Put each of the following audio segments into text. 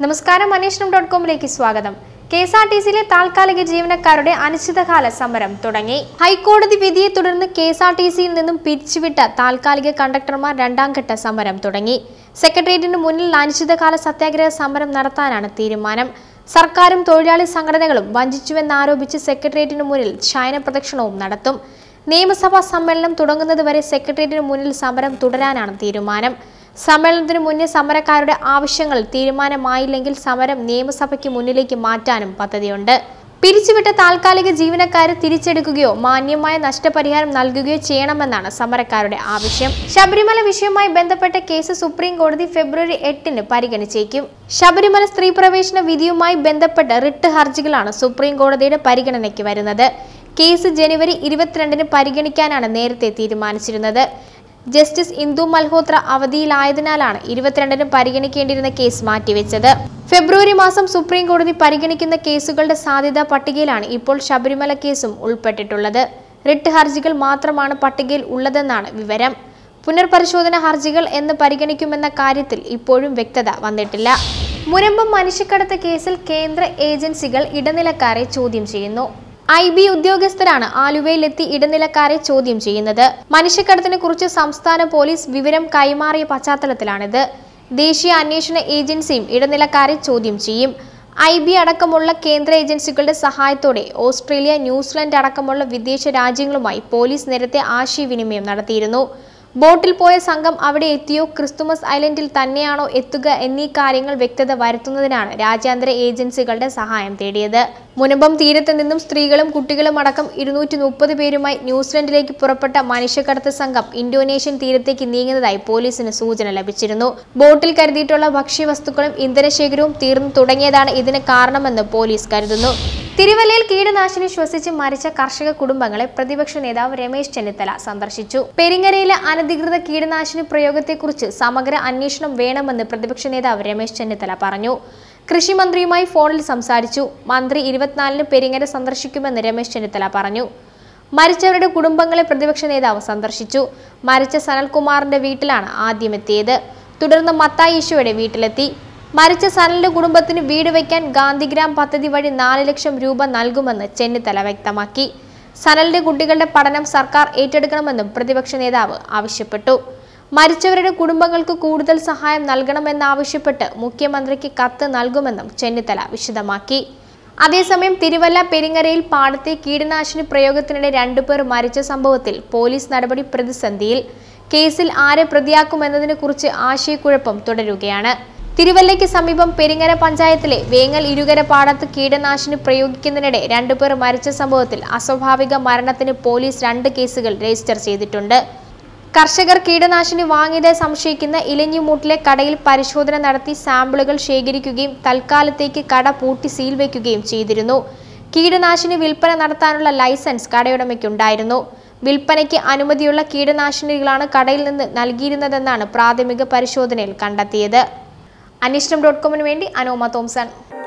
നമസ്കാരം അന്വേഷണം ഡോട്ട് കോമിലേക്ക് സ്വാഗതം കെ എസ് ആർ ടി സിയിലെ താൽക്കാലിക ജീവനക്കാരുടെ അനിശ്ചിതകാല സമരം തുടങ്ങി ഹൈക്കോടതി വിധിയെ തുടർന്ന് കെ എസ് ആർ ടി സിയിൽ നിന്നും പിരിച്ചുവിട്ട താൽക്കാലിക കണ്ടക്ടർമാർ രണ്ടാം ഘട്ട സമരം തുടങ്ങി സെക്രട്ടേറിയറ്റിന് മുന്നിൽ അനിശ്ചിതകാല സത്യാഗ്രഹ സമരം നടത്താനാണ് തീരുമാനം സർക്കാരും തൊഴിലാളി സംഘടനകളും വഞ്ചിച്ചുവെന്നാരോപിച്ച് സെക്രട്ടേറിയറ്റിന് മുന്നിൽ ശയന പ്രദക്ഷിണവും നടത്തും നിയമസഭാ സമ്മേളനം തുടങ്ങുന്നതുവരെ സെക്രട്ടേറിയറ്റിന് മുന്നിൽ സമരം തുടരാനാണ് തീരുമാനം സമ്മേളനത്തിന് മുന്നേ സമരക്കാരുടെ ആവശ്യങ്ങൾ തീരുമാനമായില്ലെങ്കിൽ സമരം നിയമസഭയ്ക്ക് മുന്നിലേക്ക് മാറ്റാനും പദ്ധതിയുണ്ട് പിരിച്ചുവിട്ട താൽക്കാലിക ജീവനക്കാരെ തിരിച്ചെടുക്കുകയോ മാന്യമായ നഷ്ടപരിഹാരം നൽകുകയോ ചെയ്യണമെന്നാണ് സമരക്കാരുടെ ആവശ്യം ശബരിമല വിഷയവുമായി ബന്ധപ്പെട്ട കേസ് സുപ്രീം കോടതി ഫെബ്രുവരി എട്ടിന് പരിഗണിച്ചേക്കും ശബരിമല സ്ത്രീ പ്രവേശന വിധിയുമായി ബന്ധപ്പെട്ട റിട്ട് ഹർജികളാണ് സുപ്രീം കോടതിയുടെ പരിഗണനയ്ക്ക് വരുന്നത് കേസ് ജനുവരി ഇരുപത്തിരണ്ടിന് പരിഗണിക്കാനാണ് നേരത്തെ തീരുമാനിച്ചിരുന്നത് ജസ്റ്റിസ് ഇന്ദു മൽഹോത്ര അവധിയിലായതിനാലാണ് ഇരുപത്തിരണ്ടിന് പരിഗണിക്കേണ്ടിയിരുന്ന കേസ് മാറ്റിവെച്ചത് ഫെബ്രുവരി മാസം സുപ്രീം കോടതി പരിഗണിക്കുന്ന കേസുകളുടെ സാധ്യതാ പട്ടികയിലാണ് ഇപ്പോൾ ശബരിമല കേസും ഉൾപ്പെട്ടിട്ടുള്ളത് റിട്ട് ഹർജികൾ മാത്രമാണ് പട്ടികയിൽ ഉള്ളതെന്നാണ് വിവരം പുനർപരിശോധന ഹർജികൾ എന്ന് പരിഗണിക്കുമെന്ന കാര്യത്തിൽ ഇപ്പോഴും വ്യക്തത വന്നിട്ടില്ല മുരമ്പം മനുഷ്യക്കടത്ത് കേസിൽ കേന്ദ്ര ഏജൻസികൾ ഇടനിലക്കാരെ ചോദ്യം ചെയ്യുന്നു ഐ ബി ഉദ്യോഗസ്ഥരാണ് ആലുവയിലെത്തി ഇടനിലക്കാരെ ചോദ്യം ചെയ്യുന്നത് മനുഷ്യക്കടത്തിനെ കുറിച്ച് സംസ്ഥാന പോലീസ് വിവരം കൈമാറിയ പശ്ചാത്തലത്തിലാണിത് ദേശീയ അന്വേഷണ ഏജൻസിയും ഇടനിലക്കാരെ ചോദ്യം ചെയ്യും ഐ ബി അടക്കമുള്ള കേന്ദ്ര ഏജൻസികളുടെ സഹായത്തോടെ ഓസ്ട്രേലിയ ന്യൂസിലൻഡ് അടക്കമുള്ള വിദേശ രാജ്യങ്ങളുമായി പോലീസ് നേരത്തെ ആശയവിനിമയം നടത്തിയിരുന്നു ബോട്ടിൽ പോയ സംഘം അവിടെ എത്തിയോ ക്രിസ്തുമസ് ഐലൻഡിൽ തന്നെയാണോ എത്തുക എന്നീ കാര്യങ്ങൾ വ്യക്തത വരുത്തുന്നതിനാണ് രാജ്യാന്തര ഏജൻസികളുടെ സഹായം തേടിയത് മുനമ്പം തീരത്ത് നിന്നും സ്ത്രീകളും കുട്ടികളും അടക്കം ഇരുന്നൂറ്റി മുപ്പത് പേരുമായി ന്യൂസിലൻഡിലേക്ക് പുറപ്പെട്ട മനുഷ്യക്കടത്ത് സംഘം ഇന്തോനേഷ്യൻ തീരത്തേക്ക് നീങ്ങുന്നതായി പോലീസിന് സൂചന ലഭിച്ചിരുന്നു ബോട്ടിൽ കരുതിയിട്ടുള്ള ഭക്ഷ്യവസ്തുക്കളും ഇന്ധനശേഖരവും തീർന്നു തുടങ്ങിയതാണ് ഇതിന് കാരണമെന്ന് പോലീസ് കരുതുന്നു തിരുവല്ലയിൽ കീടനാശിനി ശ്വസിച്ച് മരിച്ച കർഷക കുടുംബങ്ങളെ പ്രതിപക്ഷ നേതാവ് രമേശ് ചെന്നിത്തല സന്ദർശിച്ചു പെരിങ്ങരയിലെ അനധികൃത കീടനാശിനി പ്രയോഗത്തെക്കുറിച്ച് സമഗ്ര അന്വേഷണം വേണമെന്ന് പ്രതിപക്ഷ നേതാവ് രമേശ് ചെന്നിത്തല പറഞ്ഞു കൃഷിമന്ത്രിയുമായി ഫോണിൽ സംസാരിച്ചു മന്ത്രി ഇരുപത്തിനാലിന് പെരിങ്ങര സന്ദർശിക്കുമെന്ന് രമേശ് ചെന്നിത്തല പറഞ്ഞു മരിച്ചവരുടെ കുടുംബങ്ങളെ പ്രതിപക്ഷ നേതാവ് സന്ദർശിച്ചു മരിച്ച സനൽകുമാറിന്റെ വീട്ടിലാണ് ആദ്യം എത്തിയത് തുടർന്ന് മത്തായി ഈശോയുടെ വീട്ടിലെത്തി മരിച്ച സനലിന്റെ കുടുംബത്തിന് വീട് വയ്ക്കാൻ ഗാന്ധിഗ്രാം പദ്ധതി വഴി നാല് ലക്ഷം രൂപ നൽകുമെന്ന് ചെന്നിത്തല വ്യക്തമാക്കി സനലിന്റെ കുട്ടികളുടെ പഠനം സർക്കാർ ഏറ്റെടുക്കണമെന്നും പ്രതിപക്ഷ നേതാവ് ആവശ്യപ്പെട്ടു മരിച്ചവരുടെ കുടുംബങ്ങൾക്ക് കൂടുതൽ സഹായം നൽകണമെന്നാവശ്യപ്പെട്ട് മുഖ്യമന്ത്രിക്ക് കത്ത് നൽകുമെന്നും ചെന്നിത്തല വിശദമാക്കി അതേസമയം തിരുവല്ല പെരിങ്ങരയിൽ പാടത്തെ കീടനാശിനി പ്രയോഗത്തിനിടെ രണ്ടുപേർ മരിച്ച സംഭവത്തിൽ പോലീസ് നടപടി പ്രതിസന്ധിയിൽ കേസിൽ ആരെ പ്രതിയാക്കുമെന്നതിനെ കുറിച്ച് ആശയക്കുഴപ്പം തുടരുകയാണ് തിരുവല്ലയ്ക്ക് സമീപം പെരിങ്ങര പഞ്ചായത്തിലെ വേങ്ങൽ ഇരുകര പാടത്ത് കീടനാശിനി പ്രയോഗിക്കുന്നതിനിടെ രണ്ടുപേർ മരിച്ച സംഭവത്തിൽ അസ്വാഭാവിക മരണത്തിന് പോലീസ് രണ്ട് കേസുകൾ രജിസ്റ്റർ ചെയ്തിട്ടുണ്ട് കർഷകർ കീടനാശിനി വാങ്ങിയതായി സംശയിക്കുന്ന ഇലഞ്ഞിമൂട്ടിലെ കടയിൽ പരിശോധന നടത്തി സാമ്പിളുകൾ ശേഖരിക്കുകയും തൽക്കാലത്തേക്ക് കട പൂട്ടി സീൽ വയ്ക്കുകയും ചെയ്തിരുന്നു കീടനാശിനി വിൽപ്പന നടത്താനുള്ള ലൈസൻസ് കടയുടമയ്ക്കുണ്ടായിരുന്നു വിൽപ്പനയ്ക്ക് അനുമതിയുള്ള കീടനാശിനികളാണ് കടയിൽ നിന്ന് നൽകിയിരുന്നതെന്നാണ് പ്രാഥമിക പരിശോധനയിൽ കണ്ടെത്തിയത് അന്വേഷണം ഡോട്ട് കോമിന് വേണ്ടി Anoma Thomson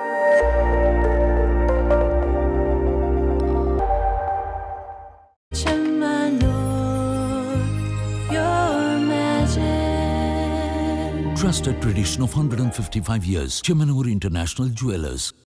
your magic. Trusted tradition of 155 years. Chemanur International Jewelers.